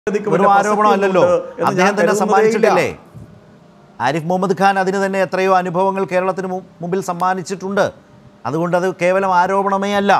ഒരു ആരോപണമല്ലല്ലോ അദ്ദേഹം തന്നെ സമ്മാനിച്ചിട്ടില്ലേ ആരിഫ് മുഹമ്മദ് ഖാൻ അതിന് തന്നെ എത്രയോ അനുഭവങ്ങൾ കേരളത്തിന് മു- മുമ്പിൽ സമ്മാനിച്ചിട്ടുണ്ട് അതുകൊണ്ട് അത് കേവലം ആരോപണമേ അല്ല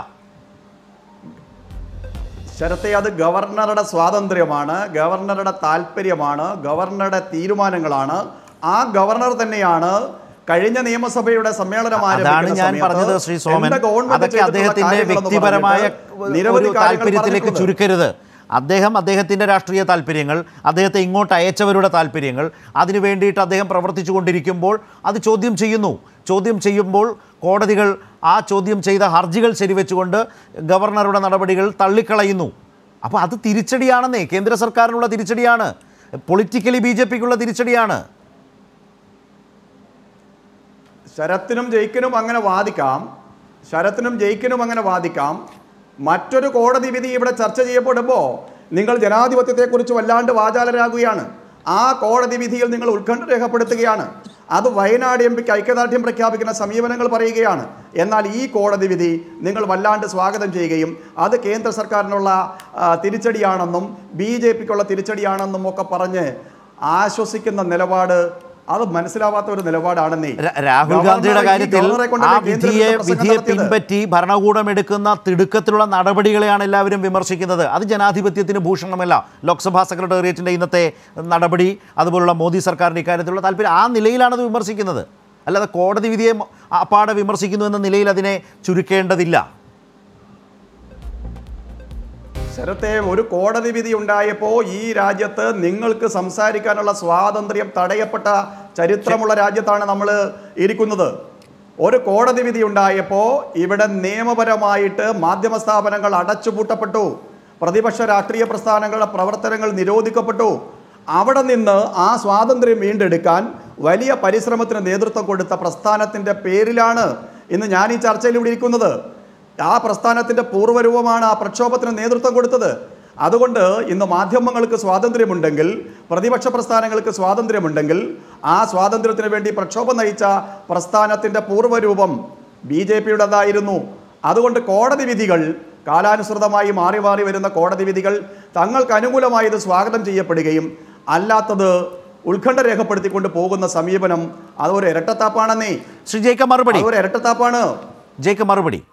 ശരത്തെ അത് ഗവർണറുടെ സ്വാതന്ത്ര്യമാണ് ഗവർണറുടെ താല്പര്യമാണ് ഗവർണറുടെ തീരുമാനങ്ങളാണ് ആ ഗവർണർ തന്നെയാണ് കഴിഞ്ഞ നിയമസഭയുടെ സമ്മേളനം അതാണ് ആരംഭിക്കുന്ന ഞാൻ സമയത്ത് പറഞ്ഞത് ശ്രീ സോമൻ എന്റെ ഗവൺമെന്റ് അതൊക്കെ ചെയ്തിട്ടുള്ള അദ്ദേഹത്തിന്റെ കാര്യങ്ങളെന്ന് വ്യക്തിപരമായ പറഞ്ഞിട്ട് നിരവധി ഒരു കാര്യങ്ങൾ താല്പര്യത്തിലേക്ക് പറഞ്ഞിട്ടുണ്ട്. ചുരുക്കരുത് അദ്ദേഹം അദ്ദേഹത്തിന്റെ രാഷ്ട്രീയ താല്പര്യങ്ങൾ അദ്ദേഹത്തെ ഇങ്ങോട്ട് അയച്ചവരുടെ താല്പര്യങ്ങൾ അതിനു വേണ്ടിയിട്ട് അദ്ദേഹം പ്രവർത്തിച്ചു കൊണ്ടിരിക്കുമ്പോൾ അത് ചോദ്യം ചെയ്യുന്നു ചോദ്യം ചെയ്യുമ്പോൾ കോടതികൾ ആ ചോദ്യം ചെയ്ത ഹർജികൾ ശരിവെച്ചുകൊണ്ട് ഗവർണറുടെ നടപടികൾ തള്ളിക്കളയുന്നു അപ്പോൾ അത് തിരിച്ചടിയാണെന്നേ കേന്ദ്ര സർക്കാരിനുള്ള തിരിച്ചടിയാണ് പൊളിറ്റിക്കലി ബി ജെ പിക്കുള്ള തിരിച്ചടിയാണ് ശരത്തിനും ജയിക്കനും അങ്ങനെ വാദിക്കാം ശരത്തിനും ജയിക്കനും അങ്ങനെ വാദിക്കാം മറ്റൊരു കോടതി വിധി ഇവിടെ ചർച്ച ചെയ്യപ്പെടുമ്പോൾ നിങ്ങൾ ജനാധിപത്യത്തെക്കുറിച്ച് വല്ലാണ്ട് വാചാലരാകുകയാണ് ആ കോടതി വിധിയിൽ നിങ്ങൾ ഉത്കണ്ഠ രേഖപ്പെടുത്തുകയാണ് അത് വയനാട് എം പിക്ക് ഐക്യദാർഢ്യം പ്രഖ്യാപിക്കുന്ന സമീപനങ്ങൾ പറയുകയാണ് എന്നാൽ ഈ കോടതി വിധി നിങ്ങൾ വല്ലാണ്ട് സ്വാഗതം ചെയ്യുകയും അത് കേന്ദ്ര സർക്കാരിനുള്ള ആ, തിരിച്ചടിയാണെന്നും ബി ജെ പിക്കുള്ള തിരിച്ചടിയാണെന്നും ഒക്കെ പറഞ്ഞ് ആശ്വസിക്കുന്ന നിലപാട് അത് മനസ്സിലാവാത്ത ഒരു നിലപാടാണെന്നേ രാ- രാഹുൽ ഗവർണർ ഗാന്ധിയുടെ ഈ കാര്യത്തിൽ ഗവർണറെ ആ കൊണ്ടല്ലേ കേന്ദ്ര വിധിയെ വിരുദ്ധ പ്രസംഗം വിധിയെ നടത്തിയത്? പിൻപറ്റി ഭരണകൂടം എടുക്കുന്ന തിടുക്കത്തിലുള്ള നടപടികളെയാണ് എല്ലാവരും വിമർശിക്കുന്നത് അത് ജനാധിപത്യത്തിന് ഭൂഷണമല്ല ലോക്സഭാ സെക്രട്ടേറിയറ്റിന്റെ ഇന്നത്തെ നടപടി അതുപോലുള്ള മോദി സർക്കാരിന്റെ ഇക്കാര്യത്തിലുള്ള താല്പര്യം ആ നിലയിലാണ് അത് വിമർശിക്കുന്നത് അല്ലാതെ കോടതി വിധിയെ മ- അപ്പാടെ വിമർശിക്കുന്നു എന്ന നിലയിൽ അതിനെ ചുരുക്കേണ്ടതില്ല ശരത്തെ ഒരു കോടതി വിധി ഉണ്ടായപ്പോൾ ഈ രാജ്യത്ത് നിങ്ങൾക്ക് സംസാരിക്കാനുള്ള സ്വാതന്ത്ര്യം തടയപ്പെട്ട ചരിത്രമുള്ള രാജ്യത്താണ് നമ്മൾ ഇരിക്കുന്നത് ഒരു കോടതി വിധി ഉണ്ടായപ്പോൾ ഇവിടെ നിയമപരമായിട്ട് മാധ്യമ സ്ഥാപനങ്ങൾ അടച്ചുപൂട്ടപ്പെട്ടു പ്രതിപക്ഷ രാഷ്ട്രീയ പ്രസ്ഥാനങ്ങളുടെ പ്രവർത്തനങ്ങൾ നിരോധിക്കപ്പെട്ടു അവിടെ നിന്ന് ആ സ്വാതന്ത്ര്യം വീണ്ടെടുക്കാൻ വലിയ പരിശ്രമത്തിന് നേതൃത്വം കൊടുത്ത പ്രസ്ഥാനത്തിൻ്റെ പേരിലാണ് ഇന്ന് ഞാൻ ഈ ചർച്ചയിൽ ഇവിടെ ഇരിക്കുന്നത് ആ പ്രസ്ഥാനത്തിന്റെ പൂർവ്വരൂപമാണ് ആ പ്രക്ഷോഭത്തിന് നേതൃത്വം കൊടുത്തത് അതുകൊണ്ട് ഇന്ന് മാധ്യമങ്ങൾക്ക് സ്വാതന്ത്ര്യമുണ്ടെങ്കിൽ പ്രതിപക്ഷ പ്രസ്ഥാനങ്ങൾക്ക് സ്വാതന്ത്ര്യമുണ്ടെങ്കിൽ ആ സ്വാതന്ത്ര്യത്തിന് വേണ്ടി പ്രക്ഷോഭം നയിച്ച പ്രസ്ഥാനത്തിന്റെ പൂർവ്വരൂപം ബി ജെ പിയുടേതായിരുന്നു അതുകൊണ്ട് കോടതി വിധികൾ കാലാനുസൃതമായി മാറി മാറി വരുന്ന കോടതി വിധികൾ തങ്ങൾക്ക് അനുകൂലമായി ഇത് സ്വാഗതം ചെയ്യപ്പെടുകയും അല്ലാത്തത് ഉത്കണ്ഠ രേഖപ്പെടുത്തിക്കൊണ്ട് പോകുന്ന സമീപനം അതൊരു ഇരട്ടത്താപ്പാണെന്നേ ശ്രീ ജേക്ക മറുപടി അതൊരു ഇരട്ടത്താപ്പാണ് ജേക്ക മറുപടി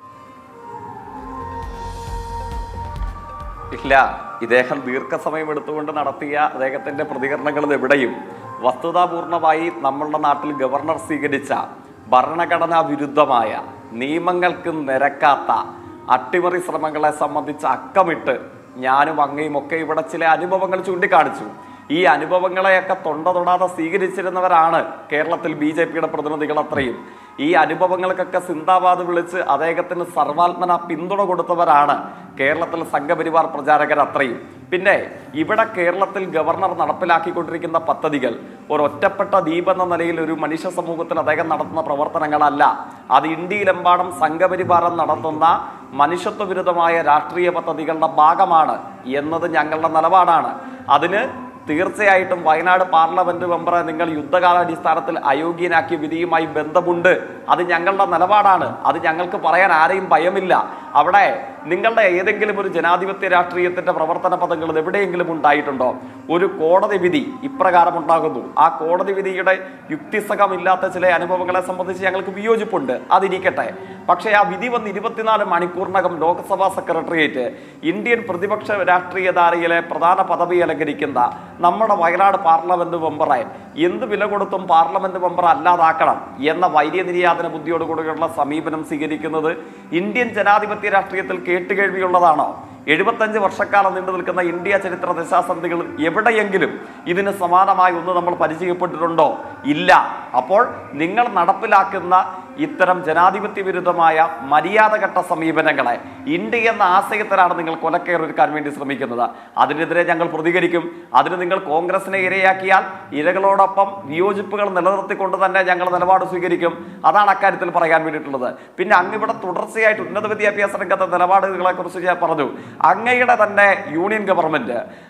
ഇല്ല ഇദ്ദേഹം ദീർഘസമയം എടുത്തുകൊണ്ട് നടത്തിയ അദ്ദേഹത്തിന്റെ പ്രതികരണങ്ങളിൽ എവിടെയും വസ്തുതാപൂർണമായി നമ്മളുടെ നാട്ടിൽ ഗവർണർ സ്വീകരിച്ച ഭരണഘടനാ വിരുദ്ധമായ നിയമങ്ങൾക്ക് നിരക്കാത്ത അട്ടിമറി ശ്രമങ്ങളെ സംബന്ധിച്ച് അക്കമിട്ട് ഞാനും അങ്ങയും ഒക്കെ ഇവിടെ ചില അനുഭവങ്ങൾ ചൂണ്ടിക്കാണിച്ചു ഈ അനുഭവങ്ങളെയൊക്കെ തൊണ്ട തൊടാതെ സ്വീകരിച്ചിരുന്നവരാണ് കേരളത്തിൽ ബി ജെ പിയുടെ പ്രതിനിധികൾ അത്രയും ഈ അനുഭവങ്ങൾക്കൊക്കെ സിന്ദാബാദ് വിളിച്ച് അദ്ദേഹത്തിന് സർവാത്മന പിന്തുണ കൊടുത്തവരാണ് കേരളത്തിൽ സംഘപരിവാർ പ്രചാരകർ അത്രയും പിന്നെ ഇവിടെ കേരളത്തിൽ ഗവർണർ നടപ്പിലാക്കിക്കൊണ്ടിരിക്കുന്ന പദ്ധതികൾ ഒരു ഒറ്റപ്പെട്ട ദ്വീപ് എന്ന നിലയിൽ ഒരു മനുഷ്യ സമൂഹത്തിൽ അദ്ദേഹം നടത്തുന്ന പ്രവർത്തനങ്ങളല്ല അത് ഇന്ത്യയിലെമ്പാടും സംഘപരിവാരം നടത്തുന്ന മനുഷ്യത്വ വിരുദ്ധമായ രാഷ്ട്രീയ പദ്ധതികളുടെ ഭാഗമാണ് എന്നത് ഞങ്ങളുടെ നിലപാടാണ് അതിന് തീർച്ചയായിട്ടും വയനാട് പാർലമെന്റ് മെമ്പറെ നിങ്ങൾ യുദ്ധകാലാടിസ്ഥാനത്തിൽ അയോഗ്യനാക്കിയ വിധിയുമായി ബന്ധമുണ്ട് അത് ഞങ്ങളുടെ നിലപാടാണ് അത് ഞങ്ങൾക്ക് പറയാൻ ആരെയും ഭയമില്ല അവിടെ നിങ്ങളുടെ ഏതെങ്കിലും ഒരു ജനാധിപത്യ രാഷ്ട്രീയത്തിന്റെ പ്രവർത്തന പദങ്ങൾ എവിടെയെങ്കിലും ഉണ്ടായിട്ടുണ്ടോ ഒരു കോടതി വിധി ഇപ്രകാരം ഉണ്ടാകുന്നു ആ കോടതി വിധിയുടെ യുക്തിസഹമില്ലാത്ത ചില അനുഭവങ്ങളെ സംബന്ധിച്ച് ഞങ്ങൾക്ക് വിയോജിപ്പുണ്ട് അതിരിക്കട്ടെ പക്ഷേ ആ വിധി വന്ന് ഇരുപത്തിനാല് മണിക്കൂറിനകം ലോക്സഭാ സെക്രട്ടേറിയറ്റ് ഇന്ത്യൻ പ്രതിപക്ഷ രാഷ്ട്രീയ ധാരയിലെ പ്രധാന പദവി അലങ്കരിക്കുന്ന നമ്മുടെ വയനാട് പാർലമെന്റ് മെമ്പറെ എന്ത് വില കൊടുത്തും പാർലമെന്റ് മെമ്പർ അല്ലാതാക്കണം എന്ന വൈര്യനിര്യാതന ബുദ്ധിയോടുകൂടിയുള്ള സമീപനം സ്വീകരിക്കുന്നത് ഇന്ത്യൻ ജനാധിപത്യ രാഷ്ട്രീയത്തിൽ കേട്ടുകേൾവിയുള്ളതാണോ എഴുപത്തഞ്ച് വർഷക്കാലം നീണ്ടു നിൽക്കുന്ന ഇന്ത്യ ചരിത്ര ദശാസന്ധികൾ എവിടെയെങ്കിലും ഇതിന് സമാനമായി ഒന്ന് നമ്മൾ പരിചയപ്പെട്ടിട്ടുണ്ടോ ഇല്ല അപ്പോൾ നിങ്ങൾ നടപ്പിലാക്കുന്ന ഇത്തരം ജനാധിപത്യ വിരുദ്ധമായ മര്യാദഘട്ട സമീപനങ്ങളെ ഇന്ത്യ എന്ന ആശയത്തിലാണ് നിങ്ങൾ കൊലക്കയറൊരുക്കാൻ വേണ്ടി ശ്രമിക്കുന്നത് അതിനെതിരെ ഞങ്ങൾ പ്രതികരിക്കും അതിന് നിങ്ങൾ കോൺഗ്രസിനെ ഇരയാക്കിയാൽ ഇരകളോടൊപ്പം വിയോജിപ്പുകൾ നിലനിർത്തിക്കൊണ്ട് തന്നെ ഞങ്ങൾ നിലപാട് സ്വീകരിക്കും അതാണ് അക്കാര്യത്തിൽ പറയാൻ വേണ്ടിയിട്ടുള്ളത് പിന്നെ അങ്ങ് ഇവിടെ തുടർച്ചയായിട്ട് ഉന്നത വിദ്യാഭ്യാസ രംഗത്തെ നിലപാടുകളെ കുറിച്ച് ഞാൻ പറഞ്ഞു അങ്ങയുടെ തന്നെ യൂണിയൻ ഗവൺമെന്റ്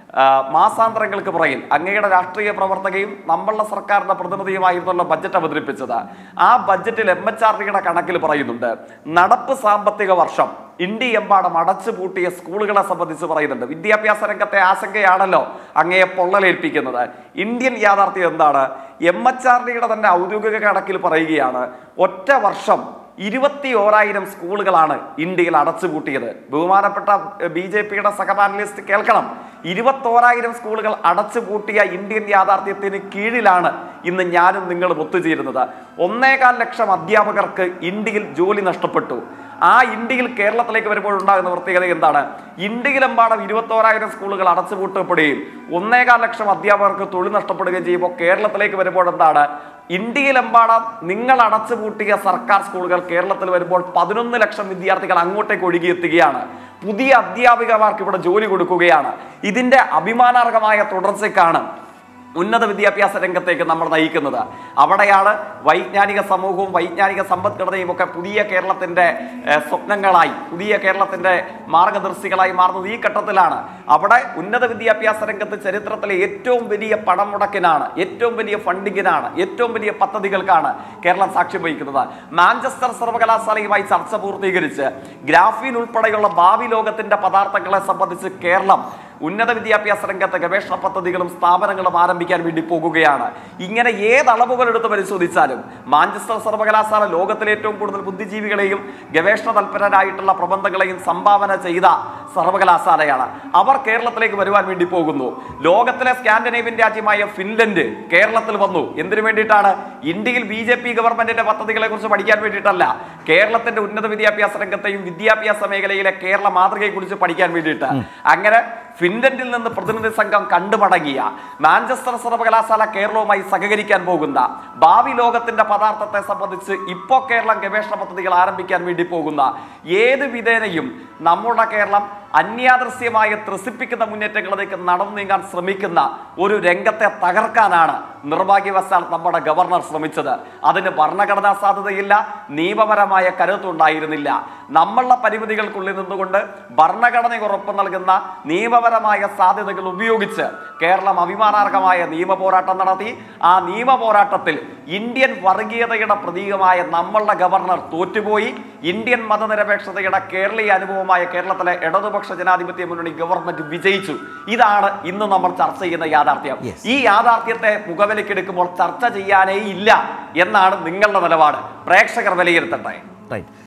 ആ, മാസാന്തരങ്ങൾക്ക് പുറകിൽ അങ്ങയുടെ രാഷ്ട്രീയ പ്രവർത്തകയും നമ്മളുടെ സർക്കാരിന്റെ പ്രതിനിധിയുമായിരുന്നുള്ള ബജറ്റ് അവതരിപ്പിച്ചത് ആ ബജറ്റിൽ എം എച്ച് ആർ ഡിയുടെ കണക്കിൽ പറയുന്നുണ്ട് നടപ്പ് സാമ്പത്തിക വർഷം ഇന്ത്യയെമ്പാടും അടച്ചു പൂട്ടിയ സ്കൂളുകളെ സംബന്ധിച്ച് പറയുന്നുണ്ട് വിദ്യാഭ്യാസ രംഗത്തെ ആശങ്കയാണല്ലോ അങ്ങയെ പൊള്ളലേൽപ്പിക്കുന്നത് ഇന്ത്യൻ യാഥാർത്ഥ്യം എന്താണ് എം എച്ച് ആർ ഡിയുടെ തന്നെ ഔദ്യോഗിക കണക്കിൽ പറയുകയാണ് ഒറ്റ വർഷം ഇരുപത്തി ഓരായിരം സ്കൂളുകളാണ് ഇന്ത്യയിൽ അടച്ചുപൂട്ടിയത് ബഹുമാനപ്പെട്ട ബി ജെ പിയുടെ സഹപാനലിസ്റ്റ് കേൾക്കണം ഇരുപത്തോരായിരം സ്കൂളുകൾ അടച്ചുപൂട്ടിയ ഇന്ത്യൻ യാഥാർത്ഥ്യത്തിന് കീഴിലാണ് ഇന്ന് ഞാനും നിങ്ങളും ഒത്തുചേരുന്നത് ഒന്നേകാൽ ലക്ഷം അധ്യാപകർക്ക് ഇന്ത്യയിൽ ജോലി നഷ്ടപ്പെട്ടു ആ ഇന്ത്യയിൽ കേരളത്തിലേക്ക് വരുമ്പോൾ ഉണ്ടാകുന്ന പ്രത്യേകത എന്താണ് ഇന്ത്യയിലെമ്പാടും ഇരുപത്തോരായിരം സ്കൂളുകൾ അടച്ചുപൂട്ടപ്പെടുകയും ഒന്നേകാൽ ലക്ഷം അധ്യാപകർക്ക് തൊഴിൽ നഷ്ടപ്പെടുകയും ചെയ്യുമ്പോൾ കേരളത്തിലേക്ക് വരുമ്പോൾ എന്താണ് ഇന്ത്യയിലെമ്പാടും നിങ്ങൾ അടച്ചുപൂട്ടിയ സർക്കാർ സ്കൂളുകൾ കേരളത്തിൽ വരുമ്പോൾ പതിനൊന്ന് ലക്ഷം വിദ്യാർത്ഥികൾ അങ്ങോട്ടേക്ക് ഒഴുകിയെത്തുകയാണ് പുതിയ അധ്യാപികമാർക്ക് ഇവിടെ ജോലി കൊടുക്കുകയാണ് ഇതിന്റെ അഭിമാനാർഹമായ തുടർച്ചയ്ക്കാണ് ഉന്നത വിദ്യാഭ്യാസ രംഗത്തേക്ക് നമ്മൾ നയിക്കുന്നത് അവിടെയാണ് വൈജ്ഞാനിക സമൂഹവും വൈജ്ഞാനിക സമ്പദ്ഘടനയും ഒക്കെ പുതിയ കേരളത്തിന്റെ ഏഹ്, സ്വപ്നങ്ങളായി പുതിയ കേരളത്തിന്റെ മാർഗദർശികളായി മാറുന്നത് ഈ ഘട്ടത്തിലാണ് അവിടെ ഉന്നത വിദ്യാഭ്യാസ രംഗത്ത് ചരിത്രത്തിലെ ഏറ്റവും വലിയ പണം മുടക്കിനാണ് ഏറ്റവും വലിയ ഫണ്ടിങ്ങിനാണ് ഏറ്റവും വലിയ പദ്ധതികൾക്കാണ് കേരളം സാക്ഷ്യം വഹിക്കുന്നത് മാഞ്ചസ്റ്റർ സർവകലാശാലയുമായി ചർച്ച പൂർത്തീകരിച്ച് ഗ്രാഫീൻ ഉൾപ്പെടെയുള്ള ഭാവി ലോകത്തിന്റെ പദാർത്ഥങ്ങളെ സംബന്ധിച്ച് കേരളം ഉന്നത വിദ്യാഭ്യാസ രംഗത്ത് ഗവേഷണ പദ്ധതികളും സ്ഥാപനങ്ങളും ആരംഭിക്കാൻ വേണ്ടി പോകുകയാണ് ഇങ്ങനെ ഏത് അളവുകൾ എടുത്ത് പരിശോധിച്ചാലും മാഞ്ചസ്റ്റർ സർവകലാശാല ലോകത്തിലെ ഏറ്റവും കൂടുതൽ ബുദ്ധിജീവികളെയും ഗവേഷണ തൽപരരായിട്ടുള്ള പ്രബന്ധങ്ങളെയും സംഭാവന ചെയ്ത സർവകലാശാലയാണ് അവർ കേരളത്തിലേക്ക് വരുവാൻ വേണ്ടി പോകുന്നു ലോകത്തിലെ സ്കാൻഡിനേവ്യൻ രാജ്യമായ ഫിൻലൻഡ് കേരളത്തിൽ വന്നു എന്തിനു വേണ്ടിയിട്ടാണ് ഇന്ത്യയിൽ ബി ജെ പി ഗവൺമെന്റിന്റെ പദ്ധതികളെ കുറിച്ച് പഠിക്കാൻ വേണ്ടിയിട്ടല്ല കേരളത്തിന്റെ ഉന്നത വിദ്യാഭ്യാസ രംഗത്തെയും വിദ്യാഭ്യാസ മേഖലയിലെ കേരള മാതൃകയെ കുറിച്ച് പഠിക്കാൻ വേണ്ടിയിട്ട് അങ്ങനെ ഫിൻലൻഡിൽ നിന്ന് പ്രതിനിധി സംഘം കണ്ടുമടങ്ങിയ മാഞ്ചസ്റ്റർ സർവകലാശാല കേരളവുമായി സഹകരിക്കാൻ പോകുന്ന ഭാവി ലോകത്തിന്റെ പദാർത്ഥത്തെ സംബന്ധിച്ച് ഇപ്പോൾ കേരളം ഗവേഷണ പദ്ധതികൾ ആരംഭിക്കാൻ വേണ്ടി പോകുന്ന ഏത് വിധേനയും നമ്മുടെ കേരളം അന്യാദൃശ്യമായ ത്രസിപ്പിക്കുന്ന മുന്നേറ്റങ്ങളിലേക്ക് നടന്നു നീങ്ങാൻ ശ്രമിക്കുന്ന ഒരു രംഗത്തെ തകർക്കാനാണ് നിർഭാഗ്യവശാൽ നമ്മുടെ ഗവർണർ ശ്രമിച്ചത് അതിന് ഭരണഘടനാ സാധ്യതയില്ല നിയമപരമായ കരുത്തുണ്ടായിരുന്നില്ല നമ്മളുടെ പരിമിതികൾക്കുള്ളിൽ നിന്നുകൊണ്ട് ഭരണഘടന ഉറപ്പ് നൽകുന്ന നിയമപരമായ സാധ്യതകൾ ഉപയോഗിച്ച് കേരളം അഭിമാനാർഹമായ നിയമ പോരാട്ടം നടത്തി ആ നിയമ പോരാട്ടത്തിൽ ഇന്ത്യൻ വർഗീയതയുടെ പ്രതീകമായ നമ്മളുടെ ഗവർണർ തോറ്റുപോയി ഇന്ത്യൻ മതനിരപേക്ഷതയുടെ കേരളീയ അനുഭവമായ കേരളത്തിലെ ഇടതുപക്ഷ ജനാധിപത്യ മുന്നണി ഗവൺമെന്റ് വിജയിച്ചു ഇതാണ് ഇന്ന് നമ്മൾ ചർച്ച ചെയ്യുന്ന യാഥാർത്ഥ്യം Yes. ഈ യാഥാർത്ഥ്യത്തെ മുഖവിലക്കെടുക്കുമ്പോൾ ചർച്ച ചെയ്യാനേ ഇല്ല എന്നാണ് നിങ്ങളുടെ നിലപാട് പ്രേക്ഷകർ വിലയിരുത്തട്ടെ റൈറ്റ്